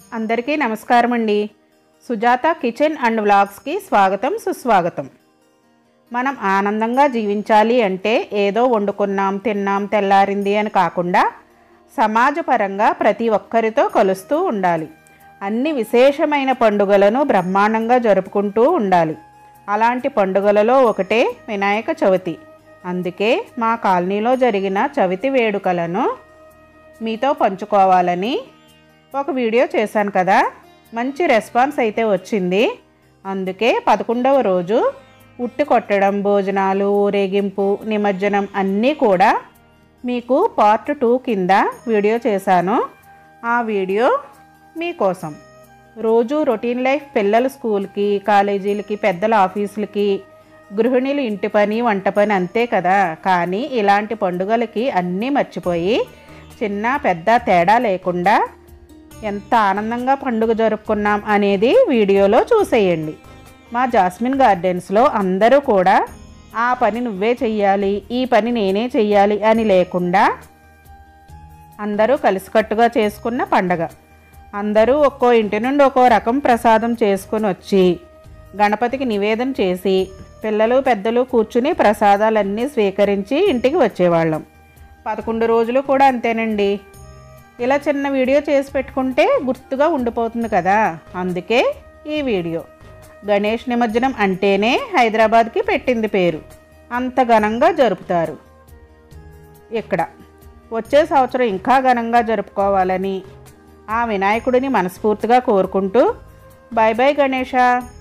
అందరికీ నమస్కారం అండి సుజాత కిచెన్ అండ్ వ్లాగ్స్కి స్వాగతం సుస్వాగతం మనం ఆనందంగా జీవించాలి అంటే ఏదో వండుకున్నాం తిన్నాం తెల్లారింది అని కాకుండా సమాజపరంగా ప్రతి ఒక్కరితో కలుస్తూ ఉండాలి అన్ని విశేషమైన పండుగలను బ్రహ్మాండంగా జరుపుకుంటూ ఉండాలి అలాంటి పండుగలలో ఒకటే వినాయక చవితి అందుకే మా కాలనీలో జరిగిన చవితి వేడుకలను మీతో పంచుకోవాలని ఒక వీడియో చేశాను కదా మంచి రెస్పాన్స్ అయితే వచ్చింది అందుకే పదకొండవ రోజు ఉట్టి కొట్టడం భోజనాలు ఊరేగింపు నిమజ్జనం అన్నీ కూడా మీకు పార్ట్ టూ కింద వీడియో చేశాను ఆ వీడియో మీకోసం రోజు రొటీన్ లైఫ్ పిల్లల స్కూల్కి కాలేజీలకి పెద్దల ఆఫీసులకి గృహిణులు ఇంటి పని వంట పని అంతే కదా కానీ ఇలాంటి పండుగలకి అన్నీ మర్చిపోయి చిన్న పెద్ద తేడా లేకుండా ఎంత ఆనందంగా పండుగ జరుపుకున్నాం అనేది వీడియోలో చూసేయండి మా జాస్మిన్ గార్డెన్స్లో అందరూ కూడా ఆ పని నువ్వే చెయ్యాలి ఈ పని నేనే చెయ్యాలి అని లేకుండా అందరూ కలిసికట్టుగా చేసుకున్న పండగ అందరూ ఒక్కో ఇంటి నుండి ఒక్కో రకం ప్రసాదం చేసుకుని వచ్చి గణపతికి నివేదన చేసి పిల్లలు పెద్దలు కూర్చుని ప్రసాదాలన్నీ స్వీకరించి ఇంటికి వచ్చేవాళ్ళం పదకొండు రోజులు కూడా అంతేనండి ఇలా చిన్న వీడియో చేసి పెట్టుకుంటే గుర్తుగా ఉండిపోతుంది కదా అందుకే ఈ వీడియో గణేష్ నిమజ్జనం అంటేనే హైదరాబాద్కి పెట్టింది పేరు అంత ఘనంగా జరుపుతారు ఇక్కడ వచ్చే సంవత్సరం ఇంకా ఘనంగా జరుపుకోవాలని ఆ వినాయకుడిని మనస్ఫూర్తిగా కోరుకుంటూ బాయ్ బాయ్ గణేష